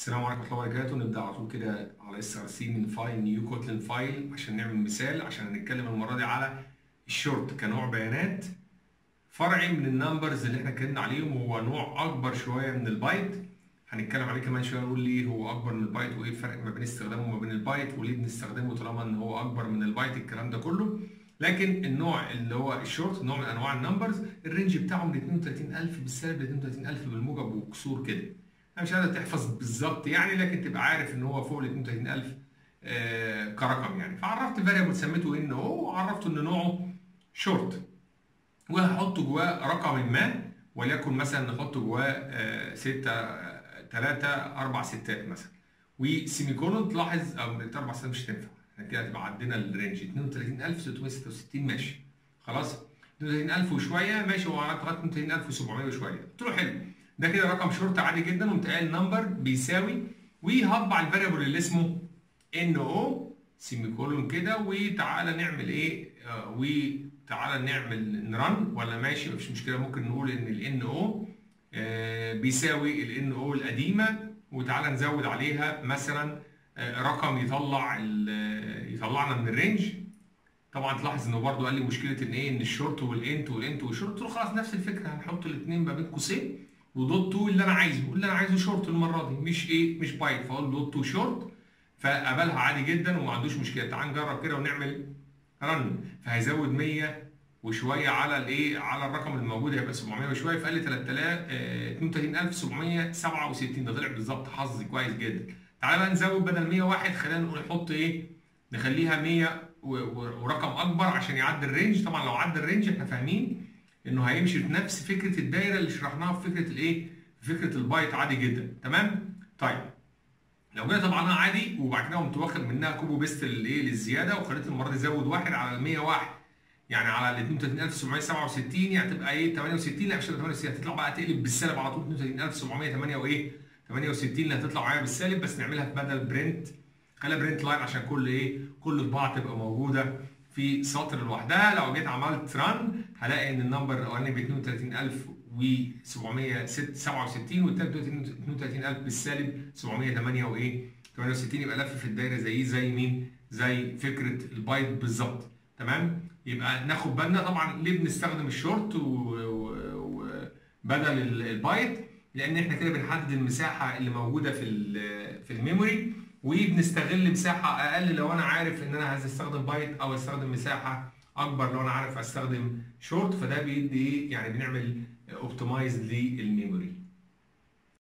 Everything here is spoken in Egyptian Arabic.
السلام عليكم ورحمة الله وبركاته نبدأ على طول كده على اس ار سي من فايل نيو كوتلين فايل عشان نعمل مثال عشان هنتكلم المرة دي على الشورت كنوع بيانات فرعي من النمبرز اللي احنا اتكلمنا عليهم وهو نوع أكبر شوية من البايت هنتكلم عليه كمان شوية نقول ليه هو أكبر من البايت وإيه الفرق ما بين استخدامه وما بين البايت وليه بنستخدمه طالما إن هو أكبر من البايت الكلام ده كله لكن النوع اللي هو الشورت نوع من أنواع النمبرز الرينج بتاعه من 32000 بالسالب ل 32000 بالموجب وكسور كده انا مش قادر تحفظ بالظبط يعني لكن تبقى عارف ان هو فوق ال 32000 آه كرقم يعني فعرفت فاريبل سميته ان او وعرفته ان نوعه شورت وهحط جواه رقم ما وليكن مثلا نحط جواه 6 3 4 ستات مثلا وسيمي كولون تلاحظ او اربع ستات مش هتنفع احنا كده هتبقى عندنا الرينج 32666 ماشي خلاص 32000 وشويه ماشي وقعدت لغايه 32700 وشويه قلت له حلو ده كده رقم شورت عادي جدا وقمت قايل نمبر بيساوي وهطبع الفاريبل اللي اسمه ان او سيمي كولون كده وتعالى نعمل ايه آه وتعالى نعمل نرن ولا ماشي مفيش مشكله ممكن نقول ان الان او آه بيساوي الان او القديمه وتعالى نزود عليها مثلا آه رقم يطلع يطلعنا من الرينج طبعا تلاحظ انه برضه قال لي مشكله ان ايه ان الشورت والانت والانت والشورت قلت له خلاص نفس الفكره هنحط الاثنين ما بين قوسين ودوت 2 اللي انا عايزه اللي انا عايزه شورت المره دي مش ايه مش بايت فاقول دوت 2 شورت فقبلها عادي جدا وما عندوش مشكله تعال نجرب كده ونعمل رن فهيزود 100 وشويه على الايه على الرقم الموجود هيبقى 700 وشويه فقال لي 3000 32767 ده طلع بالظبط حظي كويس جدا تعالى بقى نزود بدل 101 خلينا نقول نحط ايه نخليها 100 ورقم اكبر عشان يعدي الرينج طبعا لو عدى الرينج احنا فاهمين انه هيمشي في نفس فكره الدايره اللي شرحناها في فكره الايه؟ في فكره البايت عادي جدا تمام؟ طيب لو جينا طبعا عادي وبعد كده قمت واخد منها كوبو بيست للايه؟ للزياده وخليت المره دي زود واحد على ال 101 يعني على ال 32767 يعني تبقى ايه 68 لا مش 68 هتطلع بقى تقلب بالسالب على طول 32708 وايه 68 اللي هتطلع معايا بالسالب بس نعملها في بدل برنت خليها برنت لاين عشان كل ايه كل طباعه تبقى موجوده في سطر لوحدها لو جيت عملت ران هلاقي ان النمبر الاولاني ب 32767 والثاني 32000 بالسالب 708 وايه 68 يبقى لف في الدايره زي زي مين؟ زي فكره البايت بالظبط تمام؟ يبقى ناخد بالنا طبعا ليه بنستخدم الشورت وبدل البايت لان احنا كده بنحدد المساحه اللي موجوده في في الميموري وبنستغل مساحه اقل لو انا عارف ان انا عايز استخدم بايت او استخدم مساحه اكبر لو انا عارف استخدم شورت فده بيدي ايه يعني بنعمل اوبتمايز للميموري